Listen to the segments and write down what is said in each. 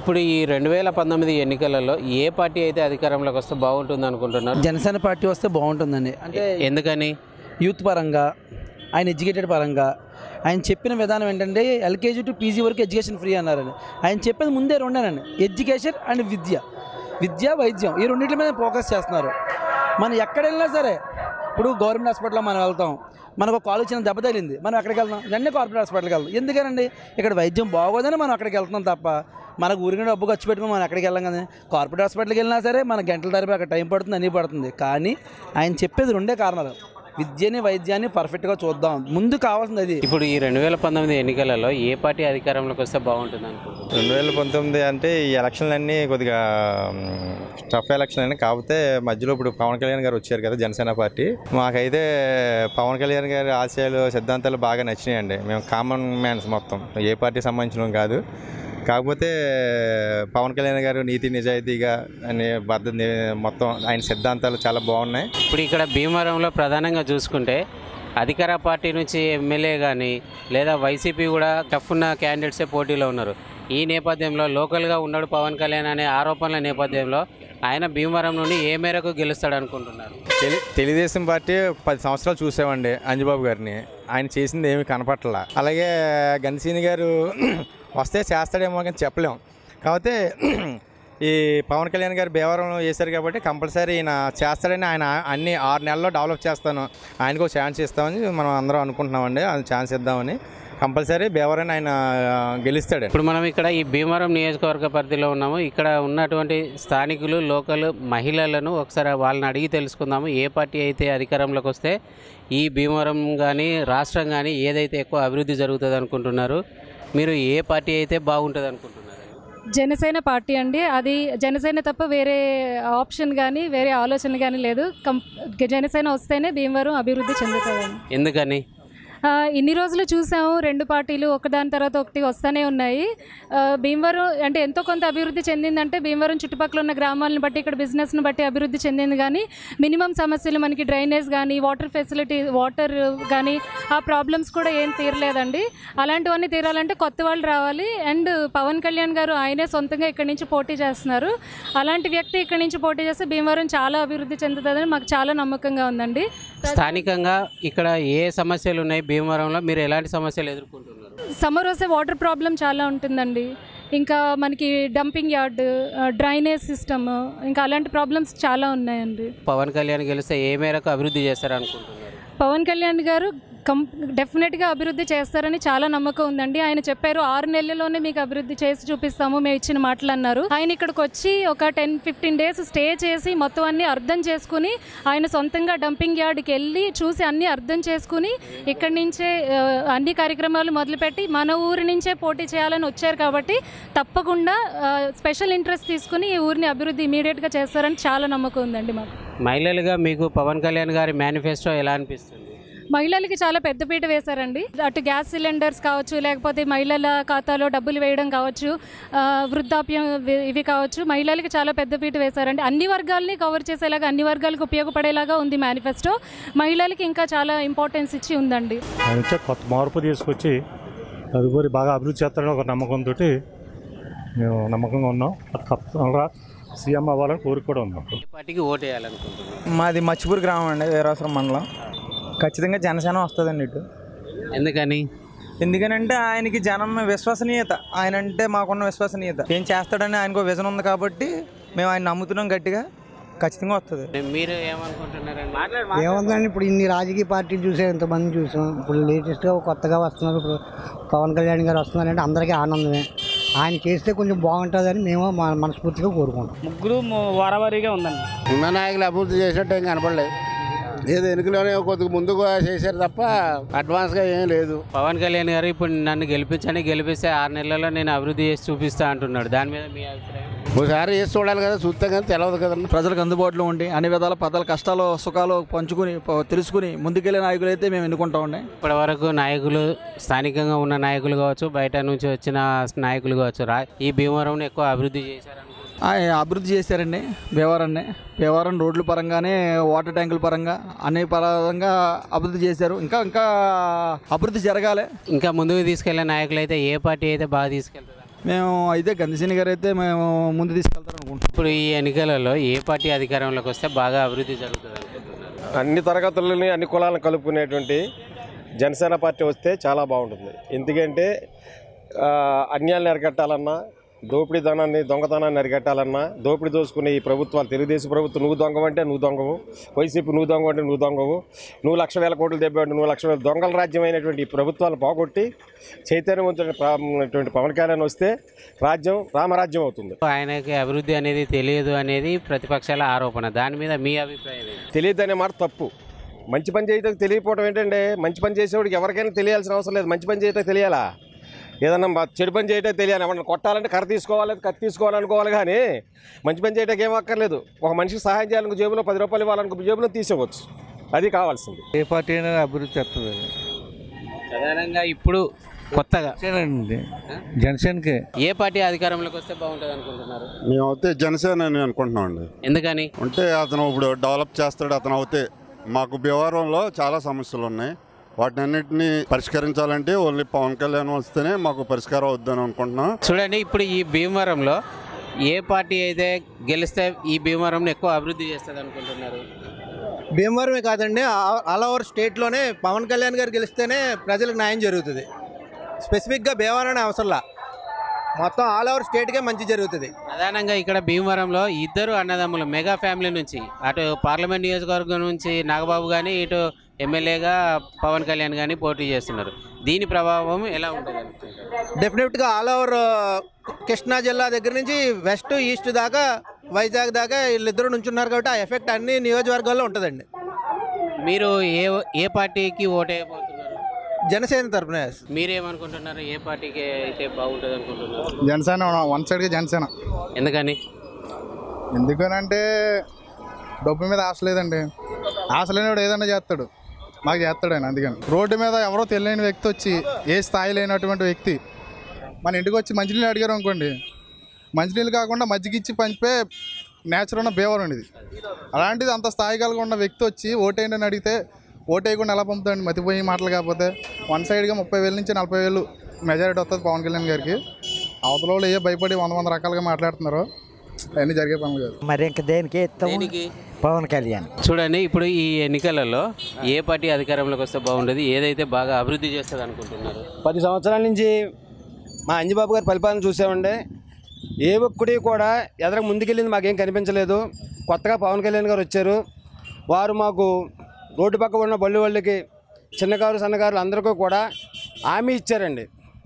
ఇప్పుడు ఈ రెండు వేల పంతొమ్మిది ఎన్నికలలో ఏ పార్టీ అయితే అధికారంలోకి వస్తే బాగుంటుంది అనుకుంటున్నారు జనసేన పార్టీ వస్తే బాగుంటుందండి అంటే ఎందుకని యూత్ పరంగా ఆయన ఎడ్యుకేటెడ్ పరంగా ఆయన చెప్పిన విధానం ఏంటంటే ఎల్కేజీ టు పీజీ వరకు ఎడ్యుకేషన్ ఫ్రీ అన్నారండి ఆయన చెప్పేది ముందే రెండేనండి ఎడ్యుకేషన్ అండ్ విద్య విద్య వైద్యం ఈ రెండింటి మీద ఫోకస్ చేస్తున్నారు మనం ఎక్కడ వెళ్ళినా సరే ఇప్పుడు గవర్నమెంట్ హాస్పిటల్లో మనం వెళ్తాం మనకు ఒక కాలు చిన్న దెబ్బ తగిలింది మనం ఎక్కడికి వెళ్తాం వెంటనే కార్పొరేట్ హాస్పిటల్కి వెళ్తాం ఎందుకనండి ఇక్కడ వైద్యం బాగోదని మనం అక్కడికి వెళ్తున్నాం తప్ప మనకు ఊరికనే డబ్బు ఖర్చు పెట్టుకుని మనం ఎక్కడికి వెళ్ళాం కదా కార్పొరేట్ హాస్పిటల్కి వెళ్ళినా సరే మన గంటల తరబడి అక్కడ టైం పడుతుంది అన్నీ పడుతుంది కానీ ఆయన చెప్పేది రెండే కారణాలు విద్యని వైద్యాన్ని పర్ఫెక్ట్గా చూద్దాం ముందు కావాల్సింది అది ఇప్పుడు ఈ రెండు వేల పంతొమ్మిది ఎన్నికలలో ఏ పార్టీ అధికారంలోకి వస్తే బాగుంటుంది అనుకుంటున్నారు రెండు వేల పంతొమ్మిది అంటే ఈ ఎలక్షన్లన్నీ కొద్దిగా టఫ్ ఎలక్షన్ అని కాకపోతే మధ్యలో ఇప్పుడు పవన్ కళ్యాణ్ గారు వచ్చారు కదా జనసేన పార్టీ మాకైతే పవన్ కళ్యాణ్ గారి ఆశయాలు సిద్ధాంతాలు బాగా నచ్చినాయండి మేము కామన్ మ్యాన్స్ మొత్తం ఏ పార్టీ సంబంధించిన కాదు కాకపోతే పవన్ కళ్యాణ్ గారు నీతి నిజాయితీగా అనే పద్ధతి మొత్తం ఆయన సిద్ధాంతాలు చాలా బాగున్నాయి ఇప్పుడు ఇక్కడ భీమవరంలో ప్రధానంగా చూసుకుంటే అధికార పార్టీ నుంచి ఎమ్మెల్యే కానీ లేదా వైసీపీ కూడా టఫ్ ఉన్న క్యాండిడేట్సే పోటీలో ఉన్నారు ఈ నేపథ్యంలో లోకల్గా ఉన్నాడు పవన్ కళ్యాణ్ అనే ఆరోపణల నేపథ్యంలో ఆయన భీమవరం నుండి ఏ మేరకు గెలుస్తాడు అనుకుంటున్నారు తెలు తెలుగుదేశం పార్టీ ఒక పది సంవత్సరాలు చూసామండి అంజబాబు గారిని ఆయన చేసింది ఏమీ కనపట్ల అలాగే గన్సీని గారు వస్తే చేస్తాడేమో కానీ చెప్పలేం కాకపోతే ఈ పవన్ కళ్యాణ్ గారు భీమవరంలో వేశారు కాబట్టి కంపల్సరీ ఈయన చేస్తాడని ఆయన అన్ని ఆరు నెలల్లో డెవలప్ చేస్తాను ఆయనకు ఒక ఛాన్స్ ఇస్తామని మనం అందరం అనుకుంటున్నామండి అది ఛాన్స్ ఇద్దామని కంపల్సరీ భీమవరం ఆయన గెలుస్తాడు ఇప్పుడు మనం ఇక్కడ ఈ భీమవరం నియోజకవర్గ పరిధిలో ఉన్నాము ఇక్కడ ఉన్నటువంటి స్థానికులు లోకల్ మహిళలను ఒకసారి వాళ్ళని అడిగి తెలుసుకుందాము ఏ పార్టీ అయితే అధికారంలోకి వస్తే ఈ భీమవరం కానీ రాష్ట్రం కానీ ఏదైతే ఎక్కువ అభివృద్ధి జరుగుతుంది అనుకుంటున్నారు మీరు ఏ పార్టీ అయితే బాగుంటుంది అనుకుంటున్నారు జనసేన పార్టీ అండి అది జనసేన తప్ప వేరే ఆప్షన్ కానీ వేరే ఆలోచనలు కానీ లేదు కం జనసేన వస్తేనే భీమవరం అభివృద్ధి చెందుతుందండి ఎందుకని ఆ, ఇన్ని రోజులు చూసాము రెండు పార్టీలు ఒకదాని తర్వాత ఒకటి వస్తూనే ఉన్నాయి ఆ, భీమవరం అంటే ఎంతో కొంత అభివృద్ధి చెందిందంటే భీమవరం చుట్టుపక్కల ఉన్న గ్రామాలను బట్టి ఇక్కడ బిజినెస్ని బట్టి అభివృద్ధి చెందింది కానీ మినిమం సమస్యలు మనకి డ్రైనేజ్ కానీ వాటర్ ఫెసిలిటీ వాటర్ కానీ ఆ ప్రాబ్లమ్స్ కూడా ఏం తీరలేదండి అలాంటివన్నీ తీరాలంటే కొత్త వాళ్ళు రావాలి అండ్ పవన్ కళ్యాణ్ గారు ఆయనే సొంతంగా ఇక్కడి నుంచి పోటీ చేస్తున్నారు అలాంటి వ్యక్తి ఇక్కడి నుంచి పోటీ చేస్తే భీమవరం చాలా అభివృద్ధి చెందుతుందని మాకు చాలా నమ్మకంగా ఉందండి స్థానికంగా ఇక్కడ ఏ సమస్యలు ఉన్నాయి భీమవరంలో మీరు ఎలాంటి సమస్యలు ఎదుర్కొంటున్నారు సమ్మర్ వస్తే వాటర్ ప్రాబ్లం చాలా ఉంటుందండి ఇంకా మనకి డంపింగ్ యార్డ్ డ్రైనేజ్ సిస్టమ్ ఇంకా అలాంటి ప్రాబ్లమ్స్ చాలా ఉన్నాయండి పవన్ కళ్యాణ్ గెలిస్తే ఏ మేరకు అభివృద్ధి చేస్తారు అనుకుంటున్నారు పవన్ కళ్యాణ్ గారు కం డెఫినెట్గా అభివృద్ధి చేస్తారని చాలా నమ్మకం ఉందండి ఆయన చెప్పారు ఆరు నెలల్లోనే మీకు అభివృద్ధి చేసి చూపిస్తాము మేము ఇచ్చిన మాటలు అన్నారు ఆయన ఇక్కడికి వచ్చి ఒక టెన్ ఫిఫ్టీన్ డేస్ స్టే చేసి మొత్తం అన్ని అర్థం చేసుకుని ఆయన సొంతంగా డంపింగ్ యార్డ్కి వెళ్ళి చూసి అన్ని అర్థం చేసుకుని ఇక్కడి నుంచే ఆ, అన్ని కార్యక్రమాలు మొదలుపెట్టి మన ఊరి నుంచే పోటీ చేయాలని వచ్చారు కాబట్టి తప్పకుండా ఆ, స్పెషల్ ఇంట్రెస్ట్ తీసుకుని ఈ ఊరిని అభివృద్ధి ఇమీడియట్గా చేస్తారని చాలా నమ్మకం ఉందండి మాకు మహిళలుగా మీకు పవన్ కళ్యాణ్ గారి మేనిఫెస్టో ఎలా అనిపిస్తుంది మహిళలకి చాలా పెద్దపీట వేశారండి అటు గ్యాస్ సిలిండర్స్ కావచ్చు లేకపోతే మహిళల ఖాతాలో డబ్బులు వేయడం కావచ్చు ఆ, వృద్ధాప్యం ఇవి- ఇవి కావచ్చు మహిళలకి చాలా పెద్దపీట వేశారండి అన్ని వర్గాల్ని కవర్ చేసేలాగా అన్ని వర్గాలకు ఉపయోగపడేలాగా ఉంది మేనిఫెస్టో మహిళలకి ఇంకా చాలా ఇంపార్టెన్స్ ఇచ్చి ఉందండి ఆయన వచ్చే కొత్త మార్పు తీసుకొచ్చి తదుపరి బాగా అభివృద్ధి చేస్తారని ఒక నమ్మకంతో మేము నమ్మకంగా ఉన్నాం అది తప్పకుండా సీఎం అవ్వాలని కోరిక కూడా ఉన్నాం ఏ పార్టీకి ఓటు వేయాలనుకుంటున్నారు మాది మచ్చిపూర్ గ్రామం అండి వీరావసరం మండలం ఖచ్చితంగా జనసేన వస్తుందండి ఇటు ఎందుకని ఎందుకనంటే ఆయనకి జనం విశ్వసనీయత ఆయన అంటే మాకున్న విశ్వసనీయత ఏం చేస్తాడని ఆయనకు విజన్ ఉంది కాబట్టి మేము ఆయన నమ్ముతున్నాం గట్టిగా ఖచ్చితంగా వస్తుంది మీరు ఏమనుకుంటున్నారండి ఏముందండి ఇప్పుడు ఇన్ని రాజకీయ పార్టీలు చూసాం ఎంతమంది చూసాం ఇప్పుడు లేటెస్ట్గా కొత్తగా వస్తున్నారు ఇప్పుడు పవన్ కళ్యాణ్ గారు వస్తున్నారంటే అందరికీ ఆనందమే ఆయన చేస్తే కొంచెం బాగుంటుందని మేము మన- మనస్ఫూర్తిగా కోరుకుంటాం ముగ్గురు వారవారీగా ఉందండి ఉన్న నాయకులు అభివృద్ధి చేసినట్టు ఏం కనపడలేదు ఏదో ఎన్నికలోనే కొద్దిగా ముందుగా చేశారు తప్ప అడ్వాన్స్గా ఏం లేదు పవన్ కళ్యాణ్ గారు ఇప్పుడు నన్ను గెలిపించని గెలిపిస్తే ఆరు నెలల్లో నేను అభివృద్ధి చేసి చూపిస్తా అంటున్నాడు దాని మీద మీ అభిప్రాయం ఒకసారి వేసి చూడాలి కదా చూస్తే కానీ తెలియదు కదండి ప్రజలకు అందుబాటులో ఉండి అన్ని విధాల ప్రజల కష్టాలు సుఖాలు పంచుకుని ప- తెలుసుకుని ముందుకెళ్ళే నాయకులు అయితే మేము ఎన్నుకుంటామండి ఇప్పటి వరకు నాయకులు స్థానికంగా ఉన్న నాయకులు కావచ్చు బయట నుంచి వచ్చిన నాయకులు కావచ్చు రా ఈ భీమవరం ఎక్కువ అభివృద్ధి చేశారు ఆయన అభివృద్ధి చేశారండి భీమవరాన్ని భీమవరం రోడ్ల పరంగానే వాటర్ ట్యాంకుల పరంగా అన్ని పరంగా అభివృద్ధి చేశారు ఇంకా ఇంకా అభివృద్ధి జరగాలి ఇంకా ముందుకు తీసుకెళ్లే నాయకులు అయితే ఏ పార్టీ అయితే బాగా తీసుకెళ్తుంది మేము అయితే గంధసీని గారు అయితే మేము ముందు తీసుకెళ్తారు అనుకుంటున్నాం ఇప్పుడు ఈ ఎన్నికలలో ఏ పార్టీ అధికారంలోకి వస్తే బాగా అభివృద్ధి జరుగుతుంది అనుకుంటున్నారు అన్ని తరగతులని అన్ని కులాలను కలుపుకునేటువంటి జనసేన పార్టీ వస్తే చాలా బాగుంటుంది ఎందుకంటే ఆ, అన్యాయాలను అరికట్టాలన్నా దోపిడీ ధనాన్ని దొంగతనాన్ని అరికట్టాలన్నా దోపిడీ దోసుకునే ఈ ప్రభుత్వాలు తెలుగుదేశం ప్రభుత్వం నువ్వు దొంగవంటే నువ్వు దొంగవు వైసీపీ నువ్వు దొంగ అంటే నువ్వు దొంగవు నువ్వు లక్ష వేల కోట్లు దెబ్బాడు నువ్వు లక్ష వేల దొంగల రాజ్యమైనటువంటి ఈ ప్రభుత్వాలు పోగొట్టి చైతన్యవంతుడైనటువంటి పవన్ కళ్యాణ్ వస్తే రాజ్యం రామరాజ్యం అవుతుంది ఆయనకి అభివృద్ధి అనేది తెలియదు అనేది ప్రతిపక్షాల ఆరోపణ దాని మీద మీ అభిప్రాయం ఏంటి తెలియదు అనే మాట తప్పు మంచి పని చేయటం తెలియకపోవడం ఏంటంటే మంచి పని చేసేవాడికి ఎవరికైనా తెలియాల్సిన అవసరం లేదు మంచి పని చేయటం తెలియాలా ఏదన్నా మా చెడు పని చేయటం తెలియాలి ఎవరన్నా కొట్టాలంటే కర్ర తీసుకోవాలి కత్తి తీసుకోవాలనుకోవాలి కానీ మంచి పని చేయటం ఏం అక్కర్లేదు ఒక మనిషికి సహాయం చేయాలనుకో జేబులో పది రూపాయలు ఇవ్వాలనుకో జేబులో తీసుకోవచ్చు అది కావాల్సింది ఏ పార్టీ అయినా అభివృద్ధి చేస్తుంది ప్రధానంగా ఇప్పుడు కొత్తగా జనసేనండి జనసేనకే ఏ పార్టీ అధికారంలోకి వస్తే బాగుంటుంది అనుకుంటున్నారు మేమైతే జనసేన అని అనుకుంటున్నాం అండి ఎందుకని అంటే అతను ఇప్పుడు డెవలప్ చేస్తాడు అతను అవుతే మాకు భీమవరంలో చాలా సమస్యలు ఉన్నాయి వాటిని అన్నింటినీ పరిష్కరించాలంటే ఓన్లీ పవన్ కళ్యాణ్ వస్తేనే మాకు పరిష్కారం అవుద్దని అనుకుంటున్నాం చూడండి ఇప్పుడు ఈ భీమవరంలో ఏ పార్టీ అయితే గెలిస్తే ఈ భీమవరంని ఎక్కువ అభివృద్ధి చేస్తుంది అనుకుంటున్నారు భీమవరమే కాదండి ఆ- ఆల్ ఓవర్ స్టేట్లోనే పవన్ కళ్యాణ్ గారు గెలిస్తేనే ప్రజలకు న్యాయం జరుగుతుంది స్పెసిఫిక్గా భీమవరం అనే అవసరంలా మొత్తం ఆల్ ఓవర్ స్టేట్కే మంచి జరుగుతుంది ప్రధానంగా ఇక్కడ భీమవరంలో ఇద్దరు అన్నదమ్ములు మెగా ఫ్యామిలీ నుంచి అటు పార్లమెంట్ నియోజకవర్గం నుంచి నాగబాబు కానీ ఇటు ఎమ్మెల్యేగా పవన్ కళ్యాణ్ కానీ పోటీ చేస్తున్నారు దీని ప్రభావం ఎలా ఉంటుంది అనుకుంటున్నారు? డెఫినెట్గా ఆల్ ఓవర్ కృష్ణా జిల్లా దగ్గర నుంచి వెస్ట్ ఈస్ట్ దాకా వైజాగ్ దాకా వీళ్ళిద్దరూ నుంచున్నారు కాబట్టి ఆ ఎఫెక్ట్ అన్ని నియోజకవర్గాల్లో ఉంటుందండి మీరు ఏ ఏ పార్టీకి ఓటేయబోతున్నారు జనసేన తరపున మీరేమనుకుంటున్నారు ఏ పార్టీకి అయితే బాగుంటుంది అనుకుంటున్నారు జనసేన వన్ సైడ్గా జనసేన ఎందుకని ఎందుకనంటే డబ్బు మీద ఆశ లేదండి ఆశ లేనివాడు ఏదైనా చేస్తాడు మాకు చేస్తాడు ఆయన అందుకని రోడ్డు మీద ఎవరో తెలియని వ్యక్తి వచ్చి ఏ స్థాయి లేనటువంటి వ్యక్తి మన ఇంటికి వచ్చి మంచినీళ్ళు అడిగారు అనుకోండి మంచినీళ్ళు కాకుండా మజ్జిగిచ్చి పంచిపే నేచురల్ ఉన్న బేవరం ఇది అలాంటిది అంత స్థాయి కలిగి ఉన్న వ్యక్తి వచ్చి ఓటేయండి అని అడిగితే ఓటేయకుండా ఎలా పంపుతాండి మతిపోయి మాటలు కాకపోతే వన్ సైడ్గా ముప్పై వేల నుంచి నలభై వేలు మెజారిటీ వస్తుంది పవన్ కళ్యాణ్ గారికి అవతల వాళ్ళు ఏ భయపడి వంద వంద రకాలుగా మాట్లాడుతున్నారో అవన్నీ జరిగే పనులు కాదు మరి ఇంక దేనికి ఇస్తాము పవన్ కళ్యాణ్ చూడండి ఇప్పుడు ఈ ఎన్నికలలో ఏ పార్టీ అధికారంలోకి వస్తే బాగుండేది ఏదైతే బాగా అభివృద్ధి చేస్తుంది అనుకుంటున్నారు పది సంవత్సరాల నుంచి మా అంజిబాబు గారి పరిపాలన చూసామండి ఏ ఒక్కడి కూడా ఎదర ముందుకెళ్ళింది మాకేం కనిపించలేదు కొత్తగా పవన్ కళ్యాణ్ గారు వచ్చారు వారు మాకు రోడ్డు పక్క ఉన్న బళ్ళు వాళ్ళకి చిన్నకారు సన్నకారులు అందరికీ కూడా హామీ ఇచ్చారండి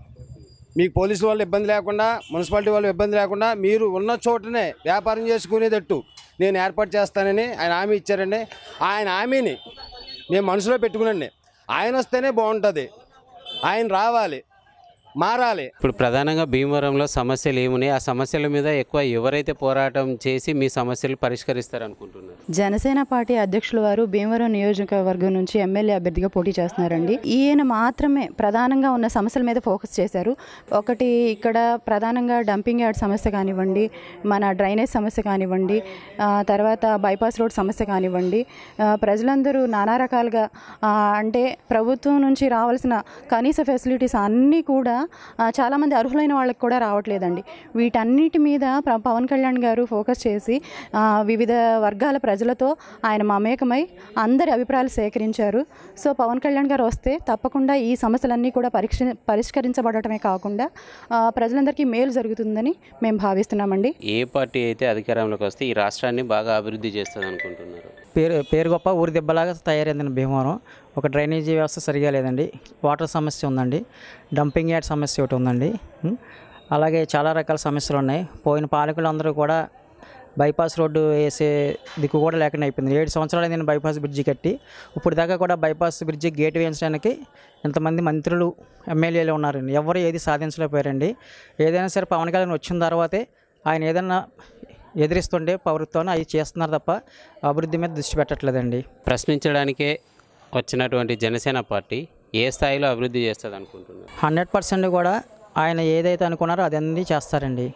మీకు పోలీసు వాళ్ళు ఇబ్బంది లేకుండా మున్సిపాలిటీ వాళ్ళు ఇబ్బంది లేకుండా మీరు ఉన్న చోటనే వ్యాపారం చేసుకునేటట్టు నేను ఏర్పాటు చేస్తానని ఆయన హామీ ఇచ్చారండి ఆయన హామీని నేను మనసులో పెట్టుకునండి ఆయన వస్తేనే బాగుంటుంది ఆయన రావాలి మారాలి ఇప్పుడు ప్రధానంగా భీమవరంలో సమస్యలు ఏమున్నాయి ఆ సమస్యల మీద ఎక్కువ ఎవరైతే పోరాటం చేసి మీ సమస్యలు పరిష్కరిస్తారు అనుకుంటున్నారు జనసేన పార్టీ అధ్యక్షుల వారు భీమవరం నియోజకవర్గం నుంచి ఎమ్మెల్యే అభ్యర్థిగా పోటీ చేస్తున్నారండి ఈయన మాత్రమే ప్రధానంగా ఉన్న సమస్యల మీద ఫోకస్ చేశారు ఒకటి ఇక్కడ ప్రధానంగా డంపింగ్ యార్డ్ సమస్య కానివ్వండి మన డ్రైనేజ్ సమస్య కానివ్వండి ఆ, తర్వాత బైపాస్ రోడ్ సమస్య కానివ్వండి ఆ, ప్రజలందరూ నానా రకాలుగా ఆ, అంటే ప్రభుత్వం నుంచి రావాల్సిన కనీస ఫెసిలిటీస్ అన్నీ కూడా ఆ, చాలామంది అర్హులైన వాళ్ళకి కూడా రావట్లేదండి వీటన్నిటి మీద ప్ర- పవన్ కళ్యాణ్ గారు ఫోకస్ చేసి ఆ, వివిధ వర్గాల ప్రజలతో ఆయన మమేకమై అందరి అభిప్రాయాలు సేకరించారు సో పవన్ కళ్యాణ్ గారు వస్తే తప్పకుండా ఈ సమస్యలన్నీ కూడా పరీక్ష పరిష్కరించబడటమే కాకుండా ఆ, ప్రజలందరికీ మేలు జరుగుతుందని మేము భావిస్తున్నామండి ఏ పార్టీ అయితే అధికారంలోకి వస్తే ఈ రాష్ట్రాన్ని బాగా అభివృద్ధి చేస్తుంది అనుకుంటున్నారు పేరు పేరు గొప్ప ఊరి దెబ్బలాగా తయారైందండి భీమవరం ఒక డ్రైనేజీ వ్యవస్థ సరిగా లేదండి వాటర్ సమస్య ఉందండి డంపింగ్ యార్డ్ సమస్య ఒకటి ఉందండి ఉం. అలాగే చాలా రకాల సమస్యలు ఉన్నాయి పోయిన పాలకులు అందరూ కూడా బైపాస్ రోడ్డు వేసే దిక్కు కూడా లేకుండా అయిపోయింది ఏడు సంవత్సరాలు నేను బైపాస్ బ్రిడ్జి కట్టి ఇప్పుడు దాకా కూడా బైపాస్ బ్రిడ్జి గేట్ వేయించడానికి ఇంతమంది మంత్రులు ఎమ్మెల్యేలు ఉన్నారండి ఎవరు ఏది సాధించలేకపోయారండి ఏదైనా సరే పవన్ కళ్యాణ్ వచ్చిన తర్వాతే ఆయన ఏదైనా ఎదిరిస్తుంటే పౌరత్వాన్ని అవి చేస్తున్నారు తప్ప అభివృద్ధి మీద దృష్టి పెట్టట్లేదండి ప్రశ్నించడానికే వచ్చినటువంటి జనసేన పార్టీ ఏ స్థాయిలో అభివృద్ధి చేస్తుంది అనుకుంటున్నారు హండ్రెడ్ పర్సెంట్ కూడా ఆయన ఏదైతే అనుకున్నారో అది అన్నీ చేస్తారండి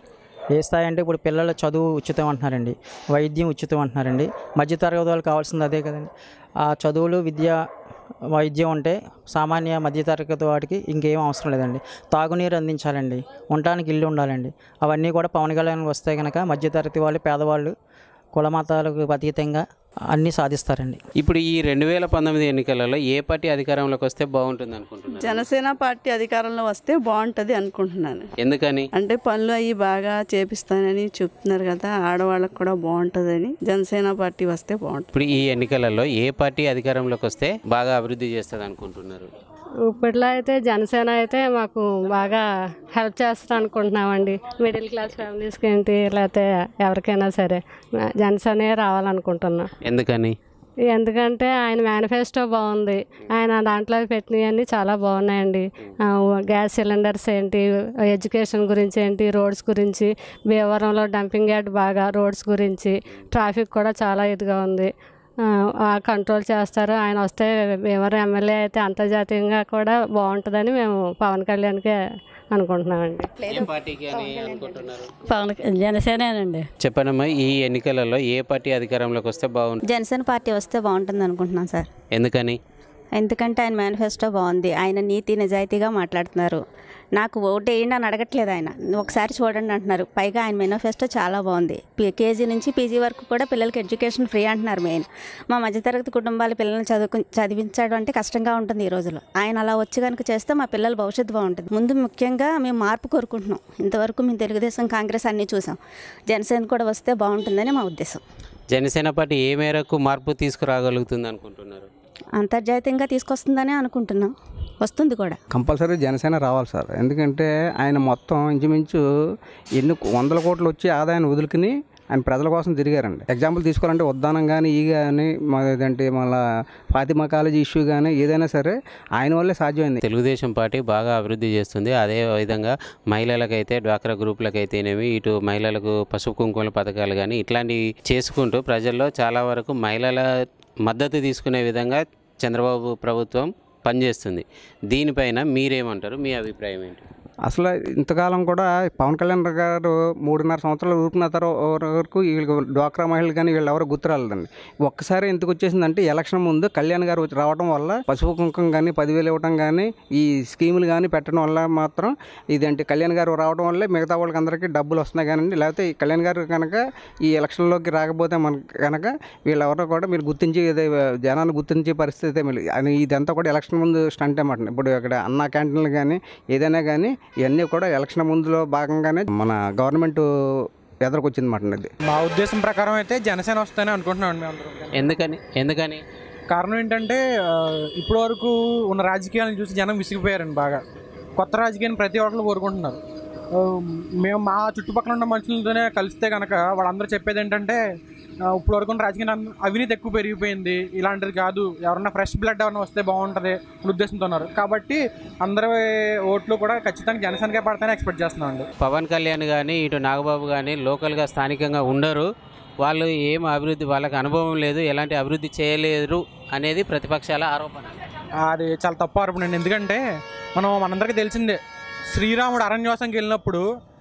ఏ స్థాయి అంటే ఇప్పుడు పిల్లల చదువు ఉచితం అంటున్నారండి వైద్యం ఉచితం అంటున్నారండి మధ్యతరగతి వాళ్ళకి కావాల్సింది అదే కదండి ఆ చదువులు విద్య వైద్యం ఉంటే సామాన్య మధ్యతరగతి వాటికి ఇంకేం అవసరం లేదండి తాగునీరు అందించాలండి ఉండటానికి ఇల్లు ఉండాలండి అవన్నీ కూడా పవన్ కళ్యాణ్ వస్తే కనుక మధ్యతరగతి వాళ్ళు పేదవాళ్ళు కులమతాలకు అతీతంగా అన్నీ సాధిస్తారండి ఇప్పుడు ఈ రెండు వేల పంతొమ్మిది ఎన్నికలలో ఏ పార్టీ అధికారంలోకి వస్తే బాగుంటుంది అనుకుంటున్నారు జనసేన పార్టీ అధికారంలో వస్తే బాగుంటుంది అనుకుంటున్నాను ఎందుకని అంటే పనులు అవి బాగా చేపిస్తానని చెప్తున్నారు కదా ఆడవాళ్ళకి కూడా బాగుంటుందని జనసేన పార్టీ వస్తే బాగుంటుంది ఇప్పుడు ఈ ఎన్నికలలో ఏ పార్టీ అధికారంలోకి వస్తే బాగా అభివృద్ధి చేస్తుంది అనుకుంటున్నారు ఇప్పట్లో అయితే జనసేన అయితే మాకు బాగా హెల్ప్ చేస్తుంది అనుకుంటున్నామండి మిడిల్ క్లాస్ ఫ్యామిలీస్కి ఏంటి లేకపోతే ఎవరికైనా సరే జనసేనే రావాలనుకుంటున్నాం ఎందుకని ఎందుకంటే ఆయన మేనిఫెస్టో బాగుంది ఆయన దాంట్లో పెట్టినవన్నీ చాలా బాగున్నాయండి ఆ, గ్యాస్ సిలిండర్స్ ఏంటి ఎడ్యుకేషన్ గురించి ఏంటి రోడ్స్ గురించి భీమవరంలో డంపింగ్ యార్డ్ బాగా రోడ్స్ గురించి ట్రాఫిక్ కూడా చాలా ఇదిగా ఉంది ఆ, ఆ కంట్రోల్ చేస్తారు ఆయన వస్తే భీమవరం ఎమ్మెల్యే అయితే అంతర్జాతీయంగా కూడా బాగుంటుందని మేము పవన్ కళ్యాణ్కే అనుకుంటున్నామండి ఏ పార్టీకి అని అనుకుంటున్నారు పవన్ జనసేనేనండి చెప్పనమ్మా ఈ ఎన్నికలలో ఏ పార్టీ అధికారంలోకి వస్తే బాగుంటుంది జనసేన పార్టీ వస్తే బాగుంటుంది అనుకుంటున్నాను సార్ ఎందుకని ఎందుకంటే ఆయన మేనిఫెస్టో బాగుంది ఆయన నీతి నిజాయితీగా మాట్లాడుతున్నారు నాకు ఓటు వేయండి అని అడగట్లేదు ఆయన ఒకసారి చూడండి అంటున్నారు పైగా ఆయన మేనిఫెస్టో చాలా బాగుంది పీ- కేజీ నుంచి పీజీ వరకు కూడా పిల్లలకి ఎడ్యుకేషన్ ఫ్రీ అంటున్నారు మెయిన్ మా మధ్యతరగతి కుటుంబాల పిల్లల్ని చదువుకు చదివించడం అంటే కష్టంగా ఉంటుంది ఈ రోజుల్లో ఆయన అలా వచ్చి కనుక చేస్తే మా పిల్లల భవిష్యత్తు బాగుంటుంది ముందు ముఖ్యంగా మేము మార్పు కోరుకుంటున్నాం ఇంతవరకు మేము తెలుగుదేశం కాంగ్రెస్ అన్నీ చూసాం జనసేన కూడా వస్తే బాగుంటుందని మా ఉద్దేశం జనసేన పార్టీ ఏ మేరకు మార్పు తీసుకురాగలుగుతుంది అనుకుంటున్నారు అంతర్జాతీయంగా తీసుకొస్తుందని అనుకుంటున్నాం వస్తుంది కూడా కంపల్సరీ జనసేన రావాలి సార్ ఎందుకంటే ఆయన మొత్తం ఇంచుమించు ఎన్ని వందల కోట్లు వచ్చి ఆదాయాన్ని వదులుకుని ఆయన ప్రజల కోసం తిరిగారండి ఎగ్జాంపుల్ తీసుకోవాలంటే ఉద్దానం కానీ ఈ కానీ ఏదంటే మళ్ళీ ఫాతిమా కాలేజీ ఇష్యూ కానీ ఏదైనా సరే ఆయన వల్లే సాధ్యమైంది తెలుగుదేశం పార్టీ బాగా అభివృద్ధి చేస్తుంది అదే విధంగా మహిళలకైతే డ్వాక్రా గ్రూపులకైతేనేమి ఇటు మహిళలకు పసుపు కుంకుమల పథకాలు కానీ ఇట్లాంటివి చేసుకుంటూ ప్రజల్లో చాలా వరకు మహిళల మద్దతు తీసుకునే విధంగా చంద్రబాబు ప్రభుత్వం పనిచేస్తుంది దీనిపైన మీరేమంటారు మీ అభిప్రాయం ఏంటి అసలు ఇంతకాలం కూడా పవన్ కళ్యాణ్ గారు మూడున్నర సంవత్సరాలు ఊరుకున్న తర్వాత వరకు వీళ్ళకి డ్వాక్రా మహిళలు కానీ వీళ్ళు ఎవరు గుర్తురాలేదండి ఒక్కసారి ఎందుకు వచ్చేసిందంటే ఎలక్షన్ ముందు కళ్యాణ్ గారు వచ్చి రావడం వల్ల పసుపు కుంకం కానీ పదివేలు ఇవ్వడం కానీ ఈ స్కీములు కానీ పెట్టడం వల్ల మాత్రం ఇదేంటి కళ్యాణ్ గారు రావడం వల్లే మిగతా వాళ్ళకి అందరికీ డబ్బులు వస్తున్నాయి కానీ లేకపోతే ఈ కళ్యాణ్ గారు కనుక ఈ ఎలక్షన్లోకి రాకపోతే మనకి కనుక వీళ్ళెవరో కూడా మీరు గుర్తించి ఇదే జనాన్ని గుర్తించే పరిస్థితి ఏమీ లేదు. అని ఇదంతా కూడా ఎలక్షన్ ముందు స్టంట్ అన్నమాట ఇప్పుడు ఇక్కడ అన్న క్యాంటీన్లు కానీ ఏదైనా కానీ ఇవన్నీ కూడా ఎలక్షన్ ముందులో భాగంగానే మన గవర్నమెంట్ ఎదురుకొచ్చింది మాట ఇది మా ఉద్దేశం ప్రకారం అయితే జనసేన వస్తాయని అనుకుంటున్నాం మేము అందరం ఎందుకని ఎందుకని కారణం ఏంటంటే ఆ, ఇప్పటి వరకు ఉన్న రాజకీయాలను చూసి జనం విసిగిపోయారండి బాగా కొత్త రాజకీయాన్ని ప్రతి ఒక్కరు కోరుకుంటున్నారు ఆ, మేము మా చుట్టుపక్కల ఉన్న మనుషులతోనే కలిస్తే కనుక వాళ్ళందరూ చెప్పేది ఏంటంటే ఆ, ఇప్పుడు వరకు ఉన్న రాజకీయ అవినీతి ఎక్కువ పెరిగిపోయింది ఇలాంటిది కాదు ఎవరన్నా ఫ్రెష్ బ్లడ్ ఎవరన్నా వస్తే బాగుంటుంది అనే ఉద్దేశంతో ఉన్నారు కాబట్టి అందరి ఓట్లు కూడా ఖచ్చితంగా జనసేనకే పడతానే ఎక్స్పెక్ట్ చేస్తున్నాం అండి పవన్ కళ్యాణ్ కానీ ఇటు నాగబాబు కానీ లోకల్గా స్థానికంగా ఉండరు వాళ్ళు ఏం అభివృద్ధి వాళ్ళకి అనుభవం లేదు ఎలాంటి అభివృద్ధి చేయలేరు అనేది ప్రతిపక్షాల ఆరోపణ అది చాలా తప్పు ఆరోపణ అండి ఎందుకంటే మనం మనందరికీ తెలిసిందే శ్రీరాముడు అరణ్యవాసంకి వెళ్ళినప్పుడు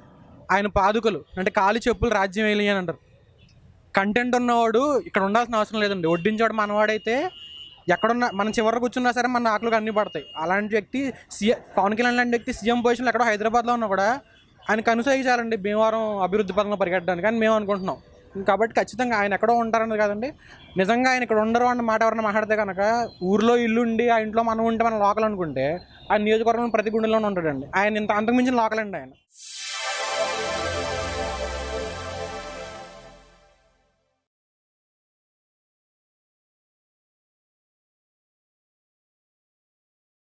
ఆయన పాదుకలు అంటే కాలి చెప్పులు రాజ్యం వేయాలి అని అంటారు కంటెంట్ ఉన్నవాడు ఇక్కడ ఉండాల్సిన అవసరం లేదండి వడ్డించాడు మనవాడైతే ఎక్కడున్నా మనం చివరి కూర్చున్నా సరే మన ఆకులకు అన్ని పడతాయి అలాంటి వ్యక్తి సీఎం పవన్ కళ్యాణ్ లాంటి వ్యక్తి సీఎం పొజిషన్లో ఎక్కడో హైదరాబాద్లో ఉన్నా కూడా ఆయన కనుసైకి చాలండి భీమవరం అభివృద్ధి పథకంలో పరిగెట్టడానికి అని మేము అనుకుంటున్నాం కాబట్టి ఖచ్చితంగా ఆయన ఎక్కడో ఉంటారన్నది కాదండి నిజంగా ఆయన ఇక్కడ ఉండరు అన్న మాట ఎవరైనా మాట్లాడితే కనుక ఊర్లో ఇల్లు ఉండి ఆ ఇంట్లో మనం ఉంటే మనం లోకల్ అనుకుంటే ఆ నియోజకవర్గంలో ప్రతి గుండెలోనే ఉంటాడండి ఆయన ఇంత అంతకుమించిన లోకల్ అండి ఆయన